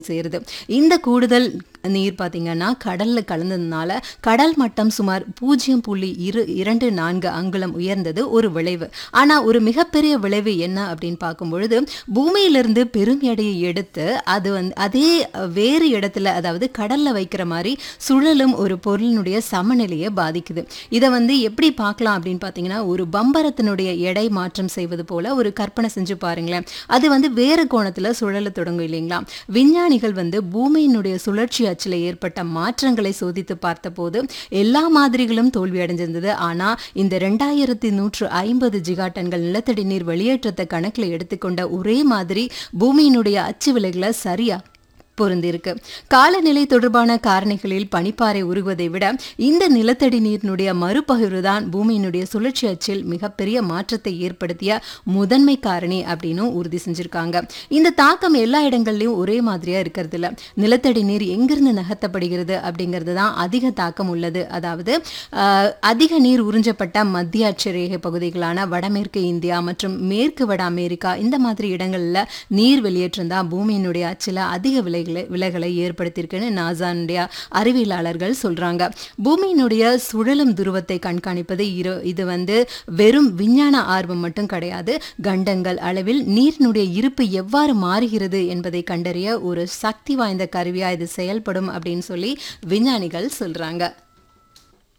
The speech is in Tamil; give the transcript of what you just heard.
சேருது இந்த கூடுதல் நீர் பார்த்தீங்கன்னா கடல்ல கலந்ததுனால கடல் மட்டம் சுமார் பூஜ்ஜியம் புள்ளி இரு இரண்டு நான்கு அங்குலம் உயர்ந்தது ஒரு விளைவு ஆனா ஒரு மிகப்பெரிய விளைவு என்ன அப்படின்னு பார்க்கும் பொழுது பூமியிலிருந்து பெரும் எடையை எடுத்து அது வந்து அதே வேறு இடத்துல அதாவது கடல்ல வைக்கிற மாதிரி சுழலும் ஒரு பொருளினுடைய சமநிலையை பாதிக்குது இதை வந்து எப்படி பார்க்கலாம் அப்படின்னு பார்த்தீங்கன்னா ஒரு பம்பரத்தினுடைய எடை மாற்றம் செய்வது போல ஒரு கற்பனை செஞ்சு பாருங்களேன் அது வந்து வேறு கோணத்துல சுழல தொடங்கும் இல்லைங்களா விஞ்ஞானிகள் வந்து பூமியினுடைய சுழற்சி அச்சில் ஏற்பட்ட மாற்றங்களை சோதித்து பார்த்தபோது எல்லா மாதிரிகளும் தோல்வி அடைஞ்சிருந்தது ஆனா இந்த ரெண்டாயிரத்தி நூற்று ஐம்பது ஜிகாட்டன்கள் நிலத்தடி நீர் வெளியேற்றத்தை கணக்கில் எடுத்துக்கொண்ட ஒரே மாதிரி பூமியினுடைய அச்சு விலைகளை சரியா பொருந்திருக்கு காலநிலை தொடர்பான காரணிகளில் பனிப்பாறை உருகுவதை விட இந்த நிலத்தடி நீரினுடைய மறுபகிர்வு தான் பூமியினுடைய சுழற்சி அச்சில் மிகப்பெரிய மாற்றத்தை ஏற்படுத்திய முதன்மை காரணி அப்படின்னு உறுதி செஞ்சிருக்காங்க இந்த தாக்கம் எல்லா இடங்கள்லயும் ஒரே மாதிரியா இருக்கிறது இல்ல நிலத்தடி நீர் எங்கிருந்து நகர்த்தப்படுகிறது அப்படிங்கிறது தான் அதிக தாக்கம் உள்ளது அதாவது ஆஹ், அதிக நீர் உறிஞ்சப்பட்ட மத்திய அட்சரேகை பகுதிகளான வடமேற்கு இந்தியா மற்றும் மேற்கு வட அமெரிக்கா இந்த மாதிரி இடங்கள்ல நீர் வெளியேற்றம் தான் பூமியினுடைய அச்சில் அதிக விலைகளை விலைகளை ஏற்படுத்தியிருக்குன்னு நாசானுடைய அறிவியலாளர்கள் சொல்றாங்க பூமியினுடைய சுழலும் துருவத்தை கண்காணிப்பது இரு இது வந்து வெறும் விஞ்ஞான ஆர்வம் மட்டும் கிடையாது கண்டங்கள் அளவில் நீரினுடைய இருப்பு எவ்வாறு மாறுகிறது என்பதை கண்டறிய ஒரு சக்தி வாய்ந்த கருவியா இது செயல்படும் அப்படின்னு சொல்லி விஞ்ஞானிகள் சொல்றாங்க